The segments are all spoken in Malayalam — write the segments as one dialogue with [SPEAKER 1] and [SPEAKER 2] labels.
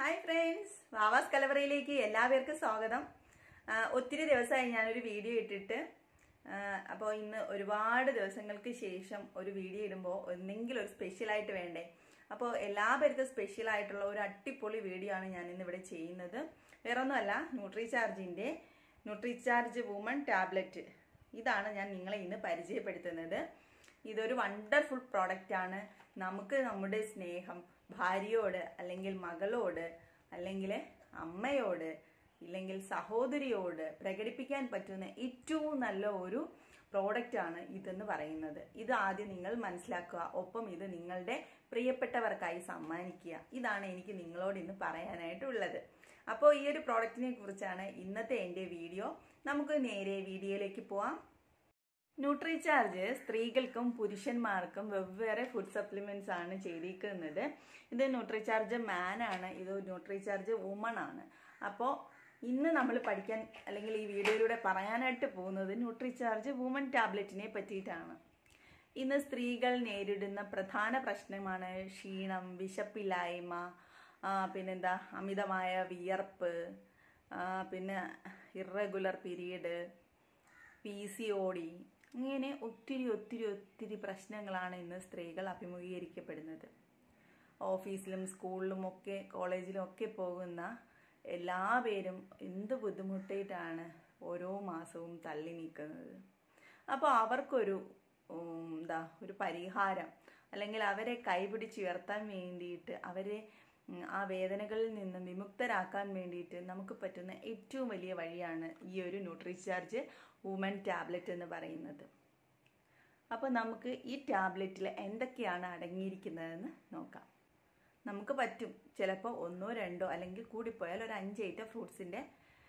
[SPEAKER 1] ഹായ് ഫ്രണ്ട്സ് വാവാസ് കലവറയിലേക്ക് എല്ലാവർക്കും സ്വാഗതം ആ, ഒത്തിരി ദിവസമായി ഞാനൊരു വീഡിയോ ഇട്ടിട്ട് അപ്പോൾ ഇന്ന് ഒരുപാട് ദിവസങ്ങൾക്ക് ശേഷം ഒരു വീഡിയോ ഇടുമ്പോൾ എന്തെങ്കിലും ഒരു സ്പെഷ്യലായിട്ട് വേണ്ടേ അപ്പോൾ എല്ലാ പേർക്കും സ്പെഷ്യൽ ആയിട്ടുള്ള ഒരു അടിപൊളി വീഡിയോ ആണ് ഞാൻ ഇന്ന് ഇവിടെ ചെയ്യുന്നത് വേറൊന്നുമല്ല ന്യൂട്രിചാർജിൻ്റെ ന്യൂട്രിചാർജ് വുമൺ ടാബ്ലറ്റ് ഇതാണ് ഞാൻ നിങ്ങളെ ഇന്ന് പരിചയപ്പെടുത്തുന്നത് ഇതൊരു വണ്ടർഫുൾ പ്രോഡക്റ്റ് ആണ് നമുക്ക് നമ്മുടെ സ്നേഹം ഭാര്യയോട് അല്ലെങ്കിൽ മകളോട് അല്ലെങ്കിൽ അമ്മയോട് ഇല്ലെങ്കിൽ സഹോദരിയോട് പ്രകടിപ്പിക്കാൻ പറ്റുന്ന ഏറ്റവും നല്ല ഒരു പ്രോഡക്റ്റ് ആണ് ഇതെന്ന് പറയുന്നത് ഇത് ആദ്യം നിങ്ങൾ മനസ്സിലാക്കുക ഒപ്പം ഇത് നിങ്ങളുടെ പ്രിയപ്പെട്ടവർക്കായി സമ്മാനിക്കുക ഇതാണ് എനിക്ക് നിങ്ങളോട് ഇന്ന് പറയാനായിട്ടുള്ളത് അപ്പോൾ ഈ ഒരു പ്രോഡക്റ്റിനെ കുറിച്ചാണ് ഇന്നത്തെ എൻ്റെ വീഡിയോ നമുക്ക് നേരെ വീഡിയോയിലേക്ക് പോവാം ന്യൂട്രിചാർജ് സ്ത്രീകൾക്കും പുരുഷന്മാർക്കും വെവ്വേറെ ഫുഡ് സപ്ലിമെന്റ്സ് ആണ് ചെയ്തിരിക്കുന്നത് ഇത് ന്യൂട്രിചാർജ് മാൻ ആണ് ഇത് ന്യൂട്രിചാർജ് വുമൺ ആണ് അപ്പോൾ ഇന്ന് നമ്മൾ പഠിക്കാൻ അല്ലെങ്കിൽ ഈ വീഡിയോയിലൂടെ പറയാനായിട്ട് പോകുന്നത് ന്യൂട്രിചാർജ് വുമൺ ടാബ്ലറ്റിനെ പറ്റിയിട്ടാണ് ഇന്ന് സ്ത്രീകൾ നേരിടുന്ന പ്രധാന പ്രശ്നമാണ് ക്ഷീണം വിശപ്പില്ലായ്മ ആ, പിന്നെന്താ അമിതമായ വിയർപ്പ് ആ, പിന്നെ irregular period P C O D ഇങ്ങനെ ഒത്തിരി ഒത്തിരി ഒത്തിരി പ്രശ്നങ്ങളാണ് ഇന്ന് സ്ത്രീകൾ അഭിമുഖീകരിക്കപ്പെടുന്നത് ഓഫീസിലും സ്കൂളിലും ഒക്കെ കോളേജിലും ഒക്കെ പോകുന്ന എല്ലാ പേരും എന്ത് ബുദ്ധിമുട്ടിയിട്ടാണ് ഓരോ മാസവും തള്ളി നീക്കുന്നത് അപ്പോൾ അവർക്കൊരു ഉം, എന്താ ഒരു പരിഹാരം അല്ലെങ്കിൽ അവരെ കൈപിടിച്ചുയർത്താൻ വേണ്ടിയിട്ട് അവരെ ഉം, ആ വേദനകളിൽ നിന്ന് വിമുക്തരാക്കാൻ വേണ്ടിയിട്ട് നമുക്ക് പറ്റുന്ന ഏറ്റവും വലിയ വഴിയാണ് ഈ ഒരു ന്യൂട്രിചാർജ് വുമൻ ടാബ്ലറ്റ് എന്ന് പറയുന്നത് അപ്പോൾ നമുക്ക് ഈ ടാബ്ലറ്റിൽ എന്തൊക്കെയാണ് അടങ്ങിയിരിക്കുന്നതെന്ന് നോക്കാം നമുക്ക് പറ്റും ചിലപ്പോൾ ഒന്നോ രണ്ടോ അല്ലെങ്കിൽ കൂടിപ്പോയാൽ ഒരു അഞ്ച് ഐറ്റം ഫ്രൂട്ട്സിൻ്റെ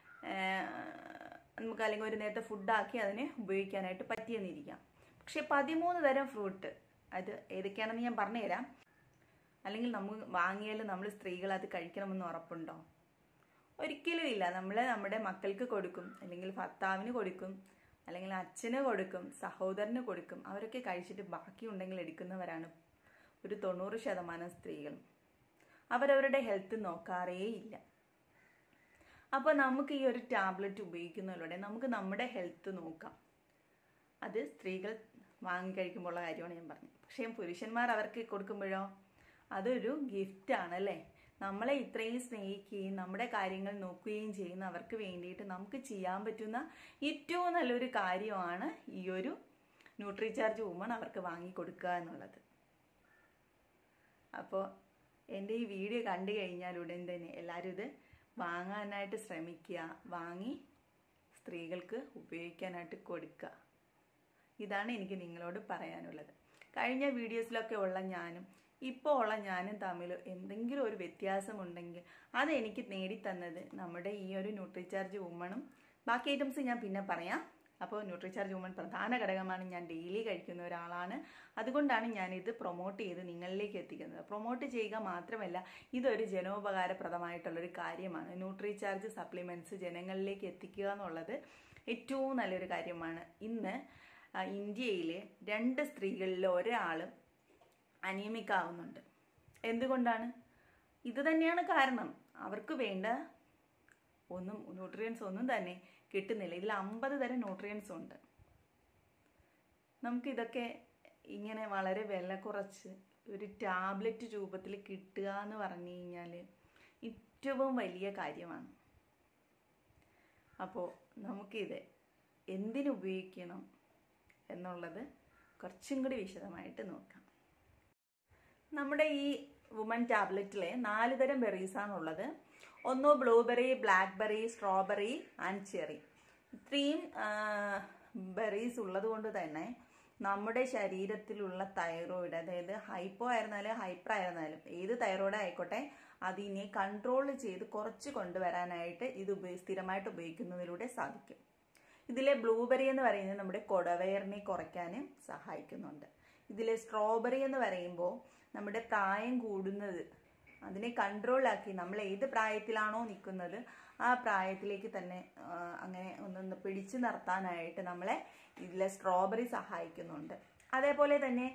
[SPEAKER 1] നമുക്ക് അല്ലെങ്കിൽ ഒരു നേരത്തെ ഫുഡാക്കി അതിനെ ഉപയോഗിക്കാനായിട്ട് പറ്റിയെന്നിരിക്കാം പക്ഷെ പതിമൂന്ന് തരം ഫ്രൂട്ട് അത് ഏതൊക്കെയാണെന്ന് ഞാൻ പറഞ്ഞുതരാം അല്ലെങ്കിൽ നമ്മൾ വാങ്ങിയാൽ നമ്മൾ സ്ത്രീകൾ അത് കഴിക്കണമെന്ന് ഉറപ്പുണ്ടോ ഒരിക്കലും ഇല്ല നമ്മൾ നമ്മുടെ മക്കൾക്ക് കൊടുക്കും അല്ലെങ്കിൽ ഭർത്താവിന് കൊടുക്കും അല്ലെങ്കിൽ അച്ഛന് കൊടുക്കും സഹോദരന് കൊടുക്കും അവരൊക്കെ കഴിച്ചിട്ട് ബാക്കി ഉണ്ടെങ്കിൽ എടുക്കുന്നവരാണ് ഒരു തൊണ്ണൂറ് ശതമാനം സ്ത്രീകളും അവരവരുടെ ഹെൽത്ത് നോക്കാറേയില്ല അപ്പോൾ നമുക്ക് ഈ ഒരു ടാബ്ലറ്റ് ഉപയോഗിക്കുന്നതിലൂടെ നമുക്ക് നമ്മുടെ ഹെൽത്ത് നോക്കാം അത് സ്ത്രീകൾ വാങ്ങി കഴിക്കുമ്പോഴുള്ള കാര്യമാണ് ഞാൻ പറഞ്ഞത് പക്ഷേ പുരുഷന്മാർ അവർക്ക് കൊടുക്കുമ്പോഴോ അതൊരു ഗിഫ്റ്റാണ് അല്ലേ നമ്മളെ ഇത്രയും സ്നേഹിക്കുകയും നമ്മുടെ കാര്യങ്ങൾ നോക്കുകയും ചെയ്യുന്ന അവർക്ക് വേണ്ടിയിട്ട് നമുക്ക് ചെയ്യാൻ പറ്റുന്ന ഏറ്റവും നല്ലൊരു കാര്യമാണ് ഈ ഒരു ന്യൂട്രിചാർജ് വുമൺ അവർക്ക് വാങ്ങി കൊടുക്കുക എന്നുള്ളത് അപ്പോൾ എൻ്റെ ഈ വീഡിയോ കണ്ടു കഴിഞ്ഞാൽ ഉടൻ തന്നെ എല്ലാവരും ഇത് വാങ്ങാനായിട്ട് ശ്രമിക്കുക വാങ്ങി സ്ത്രീകൾക്ക് ഉപയോഗിക്കാനായിട്ട് കൊടുക്കുക ഇതാണ് എനിക്ക് നിങ്ങളോട് പറയാനുള്ളത് കഴിഞ്ഞ വീഡിയോസിലൊക്കെ ഉള്ള ഞാനും ഇപ്പോൾ ഉള്ള ഞാനും തമ്മിൽ എന്തെങ്കിലും ഒരു വ്യത്യാസമുണ്ടെങ്കിൽ അത് എനിക്ക് നേടിത്തന്നത് നമ്മുടെ ഈ ഒരു ന്യൂട്രിചാർജ് വുമണും ബാക്കി ഐറ്റംസ് ഞാൻ പിന്നെ പറയാം അപ്പോൾ ന്യൂട്രിചാർജ് വുമൺ പ്രധാന ഘടകമാണ് ഞാൻ ഡെയിലി കഴിക്കുന്ന ഒരാളാണ് അതുകൊണ്ടാണ് ഞാൻ ഇത് പ്രൊമോട്ട് ചെയ്ത് നിങ്ങളിലേക്ക് എത്തിക്കുന്നത് പ്രൊമോട്ട് ചെയ്യുക മാത്രമല്ല ഇതൊരു ജനോപകാരപ്രദമായിട്ടുള്ളൊരു കാര്യമാണ് ന്യൂട്രിചാർജ് സപ്ലിമെൻറ്റ്സ് ജനങ്ങളിലേക്ക് എത്തിക്കുക എന്നുള്ളത് ഏറ്റവും നല്ലൊരു കാര്യമാണ് ഇന്ന് ആ, ഇന്ത്യയിൽ രണ്ട് സ്ത്രീകളിൽ ഒരാൾ അനീമിക് ആവുന്നുണ്ട് എന്തുകൊണ്ടാണ് ഇത് തന്നെയാണ് കാരണം അവർക്ക് വേണ്ട ഒന്നും ന്യൂട്രിയൻസ് ഒന്നും തന്നെ കിട്ടുന്നില്ല ഇതിൽ അമ്പത് തരം ന്യൂട്രിയൻസ് ഉണ്ട് നമുക്കിതൊക്കെ ഇങ്ങനെ വളരെ വില കുറച്ച് ഒരു ടാബ്ലറ്റ് രൂപത്തിൽ കിട്ടുക എന്ന് പറഞ്ഞു കഴിഞ്ഞാൽ ഏറ്റവും വലിയ കാര്യമാണ് അപ്പോൾ നമുക്കിത് എന്തിനുപയോഗിക്കണം എന്നുള്ളത് കുറച്ചും കൂടി വിശദമായിട്ട് നോക്കാം നമ്മുടെ ഈ വുമൻ ടാബ്ലറ്റിലെ നാല് തരം ബെറീസാണ് ഉള്ളത് ഒന്ന് blueberry blackberry strawberry and cherry ഇത്രയും ബെറീസ് ഉള്ളത് കൊണ്ട് തന്നെ നമ്മുടെ ശരീരത്തിലുള്ള തൈറോയിഡ് അതായത് ഹൈപ്പോ ആയിരുന്നാലും ഹൈപ്പർ ആയിരുന്നാലും ഏത് തൈറോയിഡ് ആയിക്കോട്ടെ അതിനെ കൺട്രോൾ ചെയ്ത് കുറച്ച് കൊണ്ടുവരാനായിട്ട് ഇത് ഉപയോഗി സ്ഥിരമായിട്ട് ഉപയോഗിക്കുന്നതിലൂടെ സാധിക്കും ഇതിലെ ബ്ലൂബെറി എന്ന് പറയുന്നത് നമ്മുടെ കൊടവയറിനെ കുറയ്ക്കാനും സഹായിക്കുന്നുണ്ട് ഇതിലെ സ്ട്രോബെറി എന്ന് പറയുമ്പോൾ നമ്മുടെ പ്രായം കൂടുന്നത് അതിനെ കൺട്രോളാക്കി നമ്മൾ ഏത് പ്രായത്തിലാണോ നിൽക്കുന്നത് ആ പ്രായത്തിലേക്ക് തന്നെ ആ, അങ്ങനെ ഒന്നൊന്ന് പിടിച്ചു നിർത്താനായിട്ട് നമ്മളെ ഇതിലെ സ്ട്രോബെറി സഹായിക്കുന്നുണ്ട് അതേപോലെ തന്നെ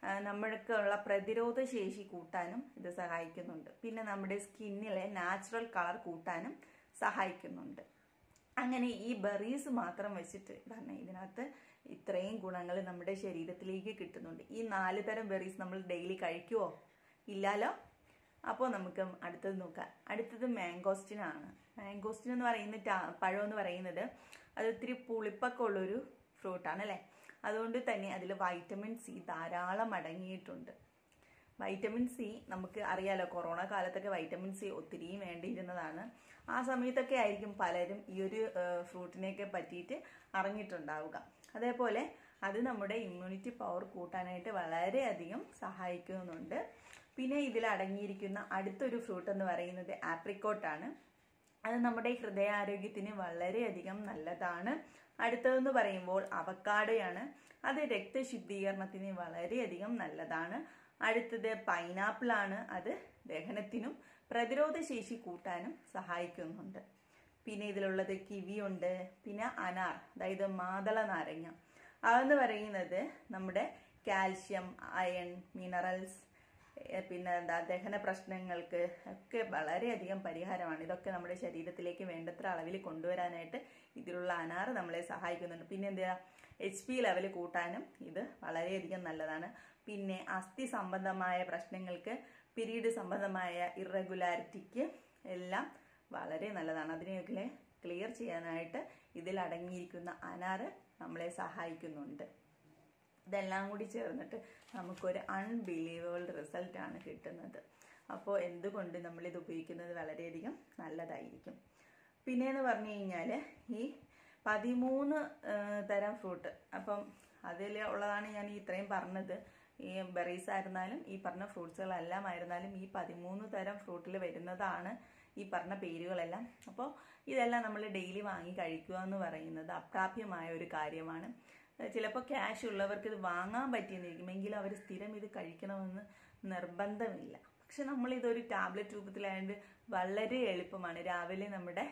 [SPEAKER 1] ആ, നമ്മൾക്കുള്ള പ്രതിരോധ ശേഷി കൂട്ടാനും ഇത് സഹായിക്കുന്നുണ്ട് പിന്നെ നമ്മുടെ സ്കിന്നിലെ നാച്ചുറൽ കളർ കൂട്ടാനും സഹായിക്കുന്നുണ്ട് അങ്ങനെ ഈ ബെറീസ് മാത്രം വെച്ചിട്ട് പറഞ്ഞ ഇതിനകത്ത് ഇത്രയും ഗുണങ്ങൾ നമ്മുടെ ശരീരത്തിലേക്ക് കിട്ടുന്നുണ്ട് ഈ നാല് തരം ബെറീസ് നമ്മൾ ഡെയിലി കഴിക്കുമോ ഇല്ലാലോ അപ്പോൾ നമുക്ക് അടുത്തത് നോക്കാം അടുത്തത് മാംഗോസ്റ്റിനാണ് മാംഗോസ്റ്റിൻ എന്ന് പറയുന്ന ടാ- പഴം എന്ന് പറയുന്നത് അത് ഇത്തിരി പുളിപ്പൊക്കെ ഉള്ളൊരു ഫ്രൂട്ടാണ് അല്ലേ അതുകൊണ്ട് തന്നെ അതിൽ വൈറ്റമിൻ സി ധാരാളം അടങ്ങിയിട്ടുണ്ട് വൈറ്റമിൻ സി നമുക്ക് അറിയാലോ കൊറോണ കാലത്തൊക്കെ വൈറ്റമിൻ സി ഒത്തിരിയും വേണ്ടിയിരുന്നതാണ് ആ സമയത്തൊക്കെ ആയിരിക്കും പലരും ഈ ഒരു ഫ്രൂട്ടിനെയൊക്കെ പറ്റിയിട്ട് അറിഞ്ഞിട്ടുണ്ടാവുക അതേപോലെ അത് നമ്മുടെ ഇമ്മ്യൂണിറ്റി പവർ കൂട്ടാനായിട്ട് വളരെയധികം സഹായിക്കുന്നുണ്ട് പിന്നെ ഇതിൽ അടങ്ങിയിരിക്കുന്ന അടുത്തൊരു ഫ്രൂട്ട് എന്ന് പറയുന്നത് ആപ്രിക്കോട്ടാണ് അത് നമ്മുടെ ഹൃദയാരോഗ്യത്തിന് വളരെയധികം നല്ലതാണ് അടുത്തതെന്ന് പറയുമ്പോൾ അവക്കാടയാണ് അത് രക്തശുദ്ധീകരണത്തിന് വളരെയധികം നല്ലതാണ് അടുത്തത് പൈനാപ്പിൾ ആണ് അത് ദഹനത്തിനും പ്രതിരോധ ശേഷി കൂട്ടാനും സഹായിക്കുന്നുണ്ട് പിന്നെ ഇതിലുള്ളത് കിവിയുണ്ട് പിന്നെ അനാർ അതായത് മാതള നാരങ്ങ അതെന്ന് പറയുന്നത് നമ്മുടെ കാൽഷ്യം അയൺ മിനറൽസ് ഏഹ് പിന്നെ എന്താ ദഹന പ്രശ്നങ്ങൾക്ക് ഒക്കെ വളരെയധികം പരിഹാരമാണ് ഇതൊക്കെ നമ്മുടെ ശരീരത്തിലേക്ക് വേണ്ടത്ര അളവിൽ കൊണ്ടുവരാനായിട്ട് ഇതിലുള്ള അനാറ് നമ്മളെ സഹായിക്കുന്നുണ്ട് പിന്നെ എന്താ എച്ച് പി ലെവൽ കൂട്ടാനും ഇത് വളരെയധികം നല്ലതാണ് പിന്നെ അസ്ഥി സംബന്ധമായ പ്രശ്നങ്ങൾക്ക് പിരീഡ് സംബന്ധമായ ഇറഗുലാരിറ്റിക്ക് എല്ലാം വളരെ നല്ലതാണ് അതിനെയൊക്കെ ക്ലിയർ ചെയ്യാനായിട്ട് ഇതിൽ അടങ്ങിയിരിക്കുന്ന അനാറ് നമ്മളെ സഹായിക്കുന്നുണ്ട് ഇതെല്ലാം കൂടി ചേർന്നിട്ട് നമുക്കൊരു അൺബിലീവബിൾ റിസൾട്ടാണ് കിട്ടുന്നത് അപ്പോൾ എന്തുകൊണ്ട് നമ്മളിത് ഉപയോഗിക്കുന്നത് വളരെയധികം നല്ലതായിരിക്കും പിന്നെ എന്ന് പറഞ്ഞു കഴിഞ്ഞാൽ ഈ പതിമൂന്ന് ആ, തരം ഫ്രൂട്ട് അപ്പം അതിൽ ഉള്ളതാണ് ഞാൻ ഈ ഇത്രയും പറഞ്ഞത് ഈ ബെറീസ് ആയിരുന്നാലും ഈ പറഞ്ഞ ഫ്രൂട്ട്സുകളെല്ലാം ആയിരുന്നാലും ഈ പതിമൂന്ന് തരം ഫ്രൂട്ടിൽ വരുന്നതാണ് ഈ പറഞ്ഞ പേരുകളെല്ലാം അപ്പോൾ ഇതെല്ലാം നമ്മൾ ഡെയിലി വാങ്ങി കഴിക്കുക എന്ന് പറയുന്നത് അപ്രാപ്യമായ ഒരു കാര്യമാണ് ചിലപ്പോൾ ക്യാഷ് ഉള്ളവർക്ക് ഇത് വാങ്ങാൻ പറ്റിയെന്നിരിക്കും എങ്കിലും അവർ സ്ഥിരം ഇത് കഴിക്കണമെന്ന് നിർബന്ധമില്ല പക്ഷെ നമ്മൾ ഇതൊരു ടാബ്ലറ്റ് രൂപത്തിലായതുകൊണ്ട് വളരെ എളുപ്പമാണ് രാവിലെ നമ്മുടെ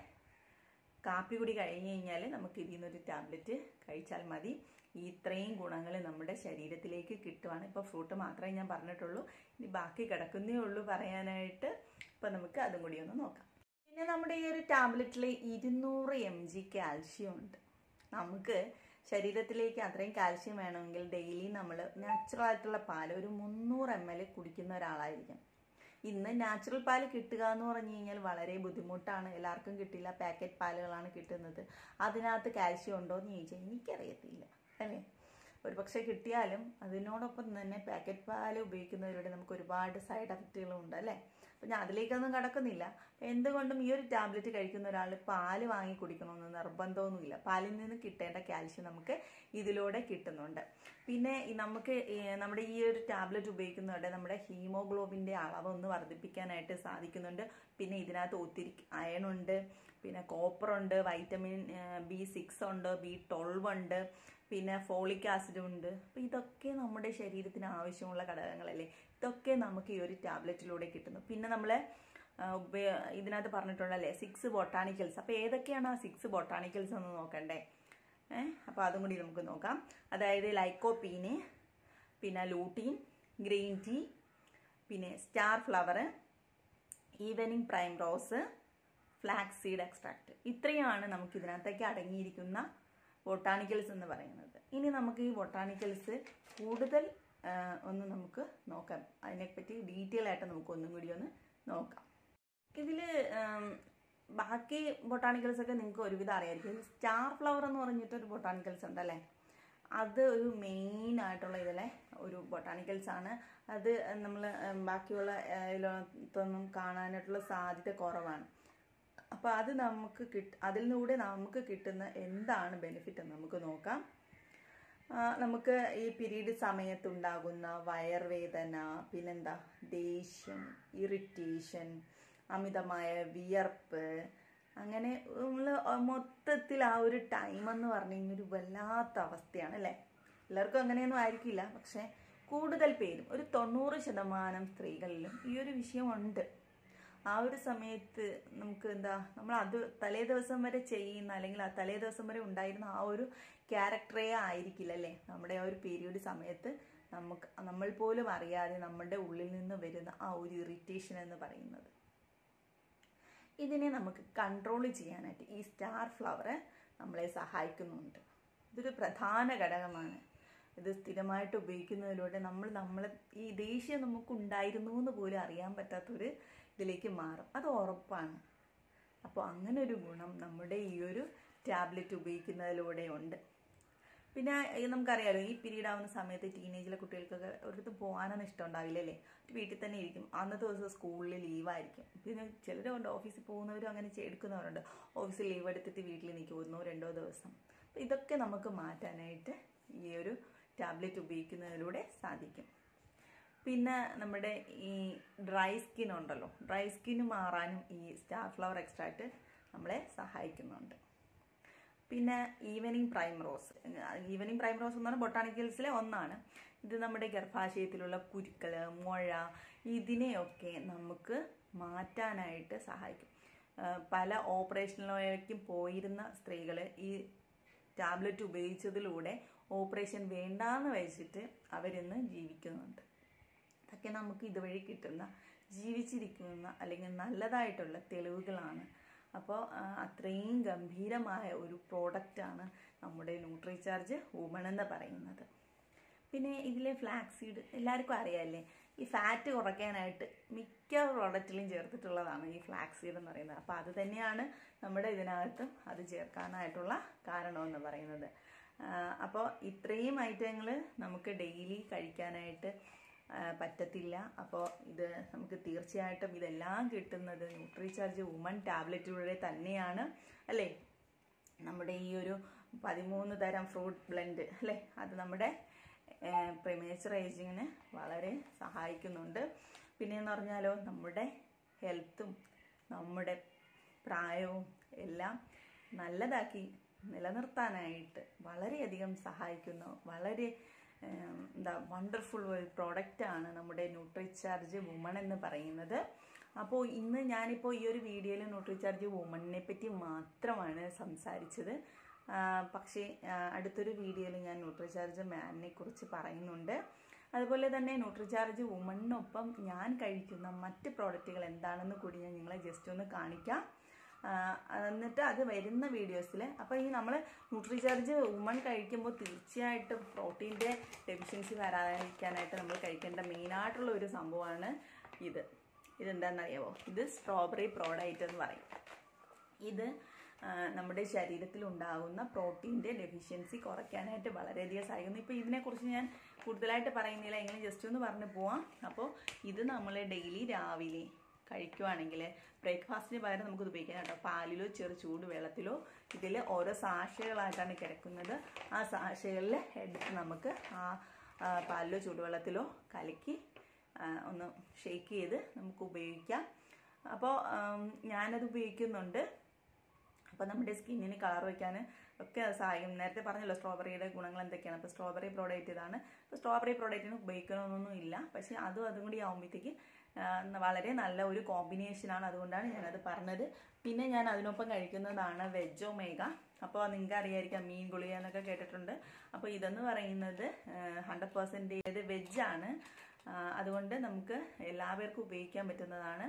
[SPEAKER 1] കാപ്പി കൂടി കഴിഞ്ഞ് കഴിഞ്ഞാൽ നമുക്ക് ഇതിൽ നിന്നൊരു ടാബ്ലറ്റ് കഴിച്ചാൽ മതി ഈ ഇത്രയും ഗുണങ്ങൾ നമ്മുടെ ശരീരത്തിലേക്ക് കിട്ടുവാണ് ഇപ്പോൾ ഫ്രൂട്ട് മാത്രമേ ഞാൻ പറഞ്ഞിട്ടുള്ളൂ ഇനി ബാക്കി കിടക്കുന്നേ ഉള്ളൂ പറയാനായിട്ട് ഇപ്പം നമുക്ക് അതും കൂടി ഒന്ന് നോക്കാം പിന്നെ നമ്മുടെ ഈ ഒരു ടാബ്ലറ്റിൽ ഇരുന്നൂറ് എം ജി കാൽഷ്യം ഉണ്ട് നമുക്ക് ശരീരത്തിലേക്ക് അത്രയും കാൽഷ്യം വേണമെങ്കിൽ ഡെയിലി നമ്മൾ നാച്ചുറൽ ആയിട്ടുള്ള പാൽ ഒരു മുന്നൂറ് എം എൽ കുടിക്കുന്ന ഒരാളായിരിക്കും ഇന്ന് നാച്ചുറൽ പാൽ കിട്ടുക എന്ന് പറഞ്ഞു കഴിഞ്ഞാൽ വളരെ ബുദ്ധിമുട്ടാണ് എല്ലാവർക്കും കിട്ടില്ല പാക്കറ്റ് പാലുകളാണ് കിട്ടുന്നത് അതിനകത്ത് കാൽഷ്യം ഉണ്ടോ എന്ന് ചോദിച്ചാൽ എനിക്കറിയത്തില്ല അല്ലേ ഒരു പക്ഷേ കിട്ടിയാലും അതിനോടൊപ്പം തന്നെ പാക്കറ്റ് പാൽ ഉപയോഗിക്കുന്നതിലൂടെ നമുക്ക് ഒരുപാട് സൈഡ് എഫക്റ്റുകളും ഉണ്ട് അല്ലേ അപ്പം ഞാൻ അതിലേക്കൊന്നും കടക്കുന്നില്ല അപ്പം എന്തുകൊണ്ടും ഈ ഒരു ടാബ്ലറ്റ് കഴിക്കുന്ന ഒരാൾ പാല് വാങ്ങി കുടിക്കണമെന്ന് നിർബന്ധമൊന്നുമില്ല പാലിൽ നിന്ന് കിട്ടേണ്ട കാൽഷ്യം നമുക്ക് ഇതിലൂടെ കിട്ടുന്നുണ്ട് പിന്നെ ഈ നമുക്ക് ഈ നമ്മുടെ ഈ ഒരു ടാബ്ലറ്റ് ഉപയോഗിക്കുന്നതോടെ നമ്മുടെ ഹീമോഗ്ലോബിൻ്റെ അളവ് ഒന്ന് വർദ്ധിപ്പിക്കാനായിട്ട് സാധിക്കുന്നുണ്ട് പിന്നെ ഇതിനകത്ത് ഒത്തിരി അയൺ ഉണ്ട് പിന്നെ കോപ്പർ ഉണ്ട് വൈറ്റമിൻ ബി സിക്സ് ഉണ്ട് ബി ട്വൽവ് ഉണ്ട് പിന്നെ ഫോളിക് ആസിഡ് ഉണ്ട് അപ്പോൾ ഇതൊക്കെ നമ്മുടെ ശരീരത്തിന് ആവശ്യമുള്ള ഘടകങ്ങളല്ലേ ഇതൊക്കെ നമുക്ക് ഈ ഒരു ടാബ്ലറ്റിലൂടെ കിട്ടുന്നു പിന്നെ നമ്മൾ ഇതിനകത്ത് പറഞ്ഞിട്ടുണ്ടല്ലേ സിക്സ് ബൊട്ടാണിക്കൽസ് അപ്പോൾ ഏതൊക്കെയാണ് ആ സിക്സ് ബൊട്ടാണിക്കൽസ് എന്ന് നോക്കണ്ടേ ഏഹ് അപ്പോൾ അതും കൂടി നമുക്ക് നോക്കാം അതായത് ലൈക്കോപ്പീന് പിന്നെ ലൂട്ടീൻ ഗ്രീൻ ടീ പിന്നെ star flower evening primrose flax seed extract ഇത്രയാണ് നമുക്ക് ഇതിനകത്തേക്ക് അടങ്ങിയിരിക്കുന്ന ബൊട്ടാണിക്കൽസ് എന്ന് പറയുന്നത് ഇനി നമുക്ക് ഈ ബൊട്ടാണിക്കൽസ് കൂടുതൽ ആ, ഒന്ന് നമുക്ക് നോക്കാം അതിനെപ്പറ്റി ഡീറ്റെയിൽ ആയിട്ട് നമുക്ക് ഒന്നും കൂടി ഒന്ന് നോക്കാം ഇതിൽ ബാക്കി ബൊട്ടാണിക്കൽസ് ഒക്കെ നിങ്ങൾക്ക് ഒരുവിധം അറിയായിരിക്കും സ്റ്റാർ ഫ്ലവർ എന്ന് പറഞ്ഞിട്ടൊരു ബൊട്ടാണിക്കൽസ് ഉണ്ടല്ലേ അത് ഒരു മെയിൻ ആയിട്ടുള്ള ഇതിലെ ഒരു ബൊട്ടാണിക്കൽസ് ആണ് അത് നമ്മൾ ബാക്കിയുള്ള ആ, ഇതിലൊന്നും കാണാനായിട്ടുള്ള സാധ്യത കുറവാണ് അപ്പോൾ അത് നമുക്ക് കിട്ട അതിലൂടെ നമുക്ക് കിട്ടുന്ന എന്താണ് ബെനിഫിറ്റ് എന്ന് നമുക്ക് നോക്കാം ആ, നമുക്ക് ഈ പീരീഡ് സമയത്തുണ്ടാകുന്ന വയർവേദന പിന്നെന്താ ദേഷ്യം ഇറിറ്റേഷൻ അമിതമായ വിയർപ്പ് അങ്ങനെ നമ്മൾ മൊത്തത്തിൽ ആ ഒരു ടൈം എന്ന് പറഞ്ഞു കഴിഞ്ഞാൽ ഒരു വല്ലാത്ത അവസ്ഥയാണ് അല്ലേ എല്ലാവർക്കും അങ്ങനെയൊന്നും ആയിരിക്കില്ല പക്ഷെ കൂടുതൽ പേരും ഒരു തൊണ്ണൂറ് ശതമാനം സ്ത്രീകളിലും ഈ ഒരു വിഷയമുണ്ട് ആ ഒരു സമയത്ത് നമുക്ക് എന്താ നമ്മൾ അത് തലേ ദിവസം വരെ ചെയ്യുന്ന അല്ലെങ്കിൽ ആ തലേ ദിവസം വരെ ഉണ്ടായിരുന്ന ആ ഒരു ക്യാരക്ടറേ ആയിരിക്കില്ല അല്ലേ നമ്മുടെ ആ ഒരു പീരീഡ് സമയത്ത് നമുക്ക് നമ്മൾ പോലും അറിയാതെ നമ്മുടെ ഉള്ളിൽ നിന്ന് വരുന്ന ആ ഒരു ഇറിറ്റേഷൻ എന്ന് പറയുന്നത് ഇതിനെ നമുക്ക് കൺട്രോൾ ചെയ്യാനായിട്ട് ഈ സ്റ്റാർ ഫ്ലവർ നമ്മളെ സഹായിക്കുന്നുണ്ട് ഇതൊരു പ്രധാന ഘടകമാണ് ഇത് സ്ഥിരമായിട്ട് ഉപയോഗിക്കുന്നതിലൂടെ നമ്മൾ നമ്മൾ ഈ ദേഷ്യം നമുക്ക് ഉണ്ടായിരുന്നു എന്ന് പോലും അറിയാൻ പറ്റാത്തൊരു ഇതിലേക്ക് മാറും അത് ഉറപ്പാണ് അപ്പോൾ അങ്ങനെ ഒരു ഗുണം നമ്മുടെ ഈ ഒരു ടാബ്ലറ്റ് ഉപയോഗിക്കുന്നതിലൂടെ ഉണ്ട് പിന്നെ ഈ നമുക്കറിയാലോ ഈ പീരീഡ് ആവുന്ന സമയത്ത് ടീനേജിലെ കുട്ടികൾക്കൊക്കെ ഒരിടത്ത് പോകാനൊന്നും ഇഷ്ടം ഉണ്ടാവില്ല അല്ലേ വീട്ടിൽ തന്നെ ഇരിക്കും അന്നത്തെ ദിവസം സ്കൂളിൽ ലീവായിരിക്കും പിന്നെ ചിലരുണ്ട് ഓഫീസിൽ പോകുന്നവരും അങ്ങനെ ചെ- എടുക്കുന്നവരുണ്ട് ഓഫീസിൽ ലീവ് എടുത്തിട്ട് വീട്ടിൽ നിൽക്കും ഒന്നോ രണ്ടോ ദിവസം അപ്പോൾ ഇതൊക്കെ നമുക്ക് മാറ്റാനായിട്ട് ഈ ഒരു ടാബ്ലറ്റ് ഉപയോഗിക്കുന്നതിലൂടെ സാധിക്കും പിന്നെ നമ്മുടെ ഈ ഡ്രൈ സ്കിൻ ഉണ്ടല്ലോ ഡ്രൈ സ്കിൻ മാറാനും ഈ സ്റ്റാർ ഫ്ലവർ എക്സ്ട്രാക്റ്റ് നമ്മളെ സഹായിക്കുന്നുണ്ട് പിന്നെ evening primrose evening primrose എന്ന് പറഞ്ഞാൽ ബൊട്ടാണിക്കൽസിലെ ഒന്നാണ് ഇത് നമ്മുടെ ഗർഭാശയത്തിലുള്ള കുരുക്കൾ മുഴ ഇതിനെയൊക്കെ നമുക്ക് മാറ്റാനായിട്ട് സഹായിക്കും ആ, പല ഓപ്പറേഷനിലേക്കും പോയിരുന്ന സ്ത്രീകൾ ഈ ടാബ്ലറ്റ് ഉപയോഗിച്ചതിലൂടെ ഓപ്പറേഷൻ വേണ്ടാന്ന് വെച്ചിട്ട് അവരിന്ന് ജീവിക്കുന്നുണ്ട് ഇതൊക്കെ നമുക്ക് ഇതുവഴി കിട്ടുന്ന ജീവിച്ചിരിക്കുന്ന അല്ലെങ്കിൽ നല്ലതായിട്ടുള്ള തെളിവുകളാണ് അപ്പോൾ അത്രയും ഗംഭീരമായ ഒരു പ്രോഡക്റ്റാണ് നമ്മുടെ ന്യൂട്രിചാർജ് വുമൺ എന്ന് പറയുന്നത് പിന്നെ ഇതിലെ ഫ്ലാക്സ് സീഡ് എല്ലാവർക്കും അറിയാമല്ലേ ഈ ഫാറ്റ് കുറയ്ക്കാനായിട്ട് മിക്ക പ്രോഡക്റ്റിലും ചേർത്തിട്ടുള്ളതാണ് ഈ ഫ്ലാക്സ് സീഡ് എന്ന് പറയുന്നത് അപ്പോൾ അത് തന്നെയാണ് നമ്മുടെ ഇതിനകത്തും അത് ചേർക്കാനായിട്ടുള്ള കാരണമെന്ന് പറയുന്നത് അപ്പോൾ ഇത്രയും ഐറ്റങ്ങൾ നമുക്ക് ഡെയിലി കഴിക്കാനായിട്ട് ആ, പറ്റത്തില്ല അപ്പോൾ ഇത് നമുക്ക് തീർച്ചയായിട്ടും ഇതെല്ലാം കിട്ടുന്നത് ന്യൂട്രിചാർജ് വുമൺ ടാബ്ലറ്റിലൂടെ തന്നെയാണ് അല്ലേ നമ്മുടെ ഈ ഒരു പതിമൂന്ന് തരം ഫ്രൂട്ട് ബ്ലെൻഡ് അല്ലേ അത് നമ്മുടെ പ്രിമേച്ചർ ഏജിങ്ങിന് വളരെ സഹായിക്കുന്നുണ്ട് പിന്നെ എന്ന് പറഞ്ഞാലോ നമ്മുടെ ഹെൽത്തും നമ്മുടെ പ്രായവും എല്ലാം നല്ലതാക്കി നിലനിർത്താനായിട്ട് വളരെയധികം സഹായിക്കുന്ന വളരെ ഏം, എന്താ വണ്ടർഫുൾ ഒരു പ്രോഡക്റ്റാണ് നമ്മുടെ ന്യൂട്രിചാർജ് വുമൺ എന്ന് പറയുന്നത് അപ്പോൾ ഇന്ന് ഞാനിപ്പോൾ ഈ ഒരു വീഡിയോയിൽ ന്യൂട്രിചാർജ് വുമണിനെ പറ്റി മാത്രമാണ് സംസാരിച്ചത് ആ, പക്ഷേ ആ, അടുത്തൊരു വീഡിയോയിൽ ഞാൻ ന്യൂട്രിചാർജ് മാനിനെ കുറിച്ച് പറയുന്നുണ്ട് അതുപോലെ തന്നെ ന്യൂട്രിചാർജ് വുമണിനൊപ്പം ഞാൻ കഴിക്കുന്ന മറ്റ് പ്രോഡക്റ്റുകൾ എന്താണെന്ന് കൂടി ഞാൻ നിങ്ങളെ ജസ്റ്റ് ഒന്ന് കാണിക്കാം ആ, എന്നിട്ട് അത് വരുന്ന വീഡിയോസിൽ അപ്പോൾ ഈ നമ്മൾ ന്യൂട്രിചാർജ് വുമൺ കഴിക്കുമ്പോൾ തീർച്ചയായിട്ടും പ്രോട്ടീൻ്റെ ഡെഫിഷ്യൻസി വരാതിരിക്കാനായിട്ട് നമ്മൾ കഴിക്കേണ്ട മെയിനായിട്ടുള്ള ഒരു സംഭവമാണ് ഇത് ഇതെന്താണെന്നറിയാമോ ഇത് സ്ട്രോബെറി പ്രോഡൈറ്റ് എന്ന് പറയും ഇത് ആ, നമ്മുടെ ശരീരത്തിൽ ഉണ്ടാകുന്ന പ്രോട്ടീൻ്റെ ഡെഫിഷ്യൻസി കുറയ്ക്കാനായിട്ട് വളരെയധികം സഹായിക്കുന്നു ഇപ്പോൾ ഇതിനെക്കുറിച്ച് ഞാൻ കൂടുതലായിട്ട് പറയുന്നില്ല എങ്കിലും ജസ്റ്റ് ഒന്ന് പറഞ്ഞു പോവാം അപ്പോൾ ഇത് നമ്മൾ ഡെയിലി രാവിലെ കഴിക്കുവാണെങ്കിൽ ബ്രേക്ക്ഫാസ്റ്റിന് പകരം നമുക്കിത് ഉപയോഗിക്കാം കേട്ടോ പാലിലോ ചെറു ചൂട് വെള്ളത്തിലോ ഇതിൽ ഓരോ സാഷകളായിട്ടാണ് കിടക്കുന്നത് ആ സാഷകളിൽ എടുത്ത് നമുക്ക് ആ ആ, പാലിലോ ചൂടുവെള്ളത്തിലോ കലക്കി ആ, ഒന്ന് ഷേക്ക് ചെയ്ത് നമുക്ക് ഉപയോഗിക്കാം അപ്പോൾ ആം, ഞാനത് ഉപയോഗിക്കുന്നുണ്ട് അപ്പോൾ നമ്മുടെ സ്കിന്നിന് കളർ വയ്ക്കാൻ ഒക്കെ അത് സഹായിക്കും നേരത്തെ പറഞ്ഞല്ലോ സ്ട്രോബെറിയുടെ ഗുണങ്ങൾ എന്തൊക്കെയാണ് അപ്പോൾ സ്ട്രോബെറി പ്രോഡക്റ്റ് ഇതാണ് അപ്പോൾ സ്ട്രോബെറി പ്രോഡക്റ്റിന് ഉപയോഗിക്കണമെന്നൊന്നും ഇല്ല പക്ഷേ അതും അതും കൂടി ആകുമ്പോഴത്തേക്ക് വളരെ നല്ല ഒരു കോമ്പിനേഷനാണ് അതുകൊണ്ടാണ് ഞാനത് പറഞ്ഞത് പിന്നെ ഞാൻ അതിനൊപ്പം കഴിക്കുന്നതാണ് വെജ് ഒമേഗ അപ്പോൾ നിങ്ങൾക്ക് അറിയായിരിക്കാം മീൻ ഗുളിക എന്നൊക്കെ കേട്ടിട്ടുണ്ട് അപ്പോൾ ഇതെന്ന് പറയുന്നത് ഹൺഡ്രഡ് പെർസെൻറ്റേജ് വെജാണ് അതുകൊണ്ട് നമുക്ക് എല്ലാവർക്കും ഉപയോഗിക്കാൻ പറ്റുന്നതാണ്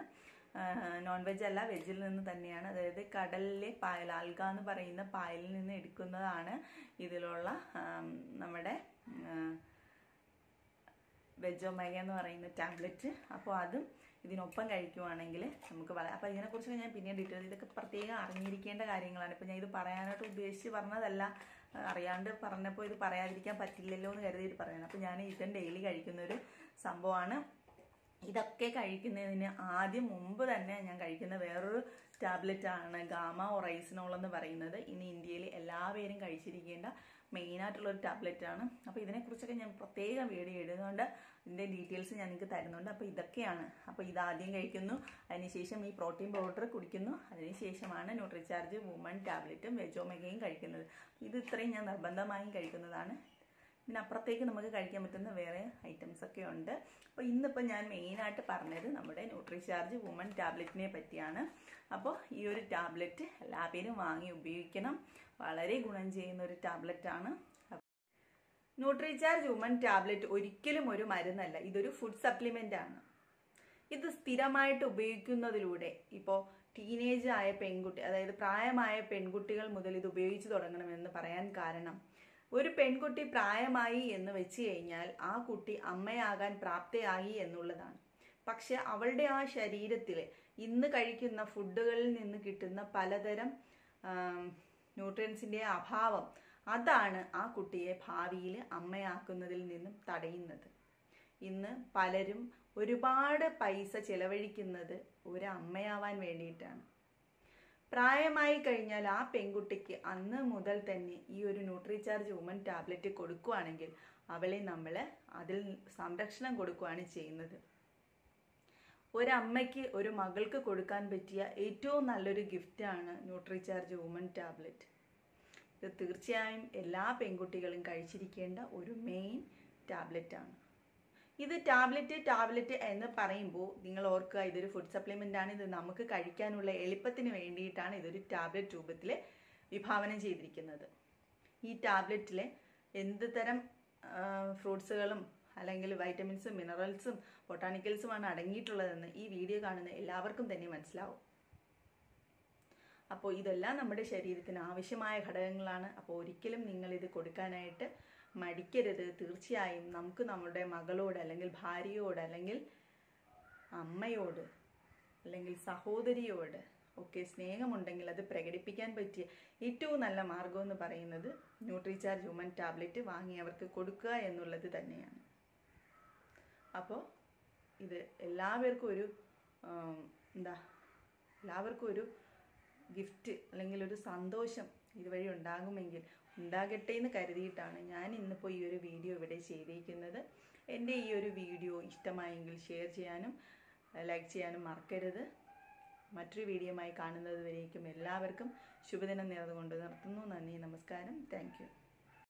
[SPEAKER 1] നോൺ വെജ് അല്ല വെജിൽ നിന്ന് തന്നെയാണ് അതായത് കടലിലെ പായൽ ആൽഗ എന്ന് പറയുന്ന പായലിൽ നിന്ന് എടുക്കുന്നതാണ് ഇതിലുള്ള ആം, നമ്മുടെ വെജ് ഒമേഗ എന്ന് പറയുന്ന ടാബ്ലറ്റ് അപ്പോൾ അതും ഇതിനൊപ്പം കഴിക്കുവാണെങ്കിൽ നമുക്ക് വളരെ അപ്പോൾ ഇതിനെക്കുറിച്ച് ഞാൻ പിന്നീട് ഡീറ്റെയിൽ ഇതൊക്കെ പ്രത്യേകം അറിഞ്ഞിരിക്കേണ്ട കാര്യങ്ങളാണ് ഇപ്പോൾ ഞാൻ ഇത് പറയാനായിട്ട് ഉദ്ദേശിച്ച് പറഞ്ഞതല്ല ആ, അറിയാണ്ട് പറഞ്ഞപ്പോൾ ഇത് പറയാതിരിക്കാൻ പറ്റില്ലല്ലോ എന്ന് കരുതിയിട്ട് പറയുന്നത് അപ്പോൾ ഞാൻ ഇതും ഡെയിലി കഴിക്കുന്ന ഒരു സംഭവമാണ് ഇതൊക്കെ കഴിക്കുന്നതിന് ആദ്യം മുമ്പ് തന്നെ ഞാൻ കഴിക്കുന്ന വേറൊരു ടാബ്ലറ്റ് ആണ് ഗാമ ഒറൈസിനോൾ എന്ന് പറയുന്നത് ഇന്ന് ഇന്ത്യയിൽ എല്ലാവരും കഴിച്ചിരിക്കേണ്ട മെയിനായിട്ടുള്ള ഒരു ടാബ്ലറ്റ് ആണ് അപ്പോൾ ഇതിനെക്കുറിച്ചൊക്കെ ഞാൻ പ്രത്യേകം വീഡിയോ ഇടുന്നുണ്ട് ഇതിൻ്റെ ഡീറ്റെയിൽസ് ഞാൻ നിങ്ങൾക്ക് തരുന്നുണ്ട് അപ്പോൾ ഇതൊക്കെയാണ് അപ്പോൾ ഇത് ആദ്യം കഴിക്കുന്നു അതിനുശേഷം ഈ പ്രോട്ടീൻ പൗഡർ കുടിക്കുന്നു അതിനുശേഷമാണ് ന്യൂട്രിചാർജ് വുമൺ ടാബ്ലറ്റും വെജോമേഗയും കഴിക്കുന്നത് ഇത് ഇത്രയും ഞാൻ നിർബന്ധമായും കഴിക്കുന്നതാണ് ഇതിനപ്പുറത്തേക്ക് നമുക്ക് കഴിക്കാൻ പറ്റുന്ന വേറെ ഐറ്റംസ് ഒക്കെ ഉണ്ട് അപ്പോൾ ഇന്നിപ്പോൾ ഞാൻ മെയിനായിട്ട് പറഞ്ഞത് നമ്മുടെ ന്യൂട്രിചാർജ് വുമൺ ടാബ്ലറ്റിനെ പറ്റിയാണ് അപ്പോൾ ഈ ഒരു ടാബ്ലറ്റ് എല്ലാവരും വാങ്ങി ഉപയോഗിക്കണം വളരെ ഗുണം ചെയ്യുന്ന ഒരു ടാബ്ലറ്റ് ആണ് ന്യൂട്രിചാർജ് വുമൺ ടാബ്ലറ്റ് ഒരിക്കലും ഒരു മരുന്നല്ല ഇതൊരു ഫുഡ് സപ്ലിമെന്റ് ആണ് ഇത് സ്ഥിരമായിട്ട് ഉപയോഗിക്കുന്നതിലൂടെ ഇപ്പോൾ ടീനേജ് ആയ പെൺകുട്ടി അതായത് പ്രായമായ പെൺകുട്ടികൾ മുതൽ ഇത് ഉപയോഗിച്ച് തുടങ്ങണമെന്ന് പറയാൻ കാരണം ഒരു പെൺകുട്ടി പ്രായമായി എന്ന് വെച്ച് കഴിഞ്ഞാൽ ആ കുട്ടി അമ്മയാകാൻ പ്രാപ്തയായി എന്നുള്ളതാണ് പക്ഷെ അവളുടെ ആ ശരീരത്തിൽ ഇന്ന് കഴിക്കുന്ന ഫുഡുകളിൽ നിന്ന് കിട്ടുന്ന പലതരം ന്യൂട്രിയൻസിൻ്റെ അഭാവം അതാണ് ആ കുട്ടിയെ ഭാവിയിൽ അമ്മയാക്കുന്നതിൽ നിന്നും തടയുന്നത് ഇന്ന് പലരും ഒരുപാട് പൈസ ചെലവഴിക്കുന്നത് ഒരു അമ്മയാവാൻ വേണ്ടിയിട്ടാണ് പ്രായമായി കഴിഞ്ഞാൽ ആ പെൺകുട്ടിക്ക് അന്ന് മുതൽ തന്നെ ഈ ഒരു ന്യൂട്രിചാർജ് വുമൻ ടാബ്ലറ്റ് കൊടുക്കുകയാണെങ്കിൽ അവളെ നമ്മൾ അതിൽ സംരക്ഷണം കൊടുക്കുകയാണ് ചെയ്യുന്നത് ഒരമ്മയ്ക്ക് ഒരു മകൾക്ക് കൊടുക്കാൻ പറ്റിയ ഏറ്റവും നല്ലൊരു ഗിഫ്റ്റാണ് ന്യൂട്രിചാർജ് വുമൻ ടാബ്ലറ്റ് ഇത് തീർച്ചയായും എല്ലാ പെൺകുട്ടികളും കഴിച്ചിരിക്കേണ്ട ഒരു മെയിൻ ടാബ്ലറ്റ് ആണ് ഇത് ടാബ്ലറ്റ് ടാബ്ലറ്റ് എന്ന് പറയുമ്പോൾ നിങ്ങൾ ഓർക്കുക ഇതൊരു ഫുഡ് സപ്ലിമെൻ്റ് ആണ് ഇത് നമുക്ക് കഴിക്കാനുള്ള എളുപ്പത്തിന് വേണ്ടിയിട്ടാണ് ഇതൊരു ടാബ്ലറ്റ് രൂപത്തിൽ വിഭാവനം ചെയ്തിരിക്കുന്നത് ഈ ടാബ്ലറ്റിൽ എന്ത് തരം ഫ്രൂട്ട്സുകളും അല്ലെങ്കിൽ വൈറ്റമിൻസും മിനറൽസും ബൊട്ടാണിക്കൽസുമാണ് അടങ്ങിയിട്ടുള്ളതെന്ന് ഈ വീഡിയോ കാണുന്ന എല്ലാവർക്കും തന്നെ മനസ്സിലാവും അപ്പോൾ ഇതെല്ലാം നമ്മുടെ ശരീരത്തിന് ആവശ്യമായ ഘടകങ്ങളാണ് അപ്പോൾ ഒരിക്കലും നിങ്ങൾ ഇത് കൊടുക്കാനായിട്ട് മടിക്കരുത് തീർച്ചയായും നമുക്ക് നമ്മുടെ മകളോട് അല്ലെങ്കിൽ ഭാര്യയോട് അല്ലെങ്കിൽ അമ്മയോട് അല്ലെങ്കിൽ സഹോദരിയോട് ഒക്കെ സ്നേഹമുണ്ടെങ്കിൽ അത് പ്രകടിപ്പിക്കാൻ പറ്റിയ ഏറ്റവും നല്ല മാർഗം എന്ന് പറയുന്നത് ന്യൂട്രിചാർജ് ഹ്യൂമൻ ടാബ്ലറ്റ് വാങ്ങി അവർക്ക് കൊടുക്കുക എന്നുള്ളത് തന്നെയാണ് അപ്പോൾ ഇത് എല്ലാവർക്കും ഒരു എന്താ എല്ലാവർക്കും ഒരു ഗിഫ്റ്റ് അല്ലെങ്കിൽ ഒരു സന്തോഷം ഇതുവഴി ഉണ്ടാകുമെങ്കിൽ ഉണ്ടാകട്ടെ എന്ന് കരുതിയിട്ടാണ് ഞാൻ ഇന്നിപ്പോൾ ഈ ഒരു വീഡിയോ ഇവിടെ ചെയ്തിരിക്കുന്നത് എൻ്റെ ഈ ഒരു വീഡിയോ ഇഷ്ടമായെങ്കിൽ ഷെയർ ചെയ്യാനും ലൈക്ക് ചെയ്യാനും മറക്കരുത് മറ്റൊരു വീഡിയോയുമായി കാണുന്നത് വരേക്കും എല്ലാവർക്കും ശുഭദിനം നേർന്നുകൊണ്ട് നിർത്തുന്നു നന്ദി നമസ്കാരം താങ്ക്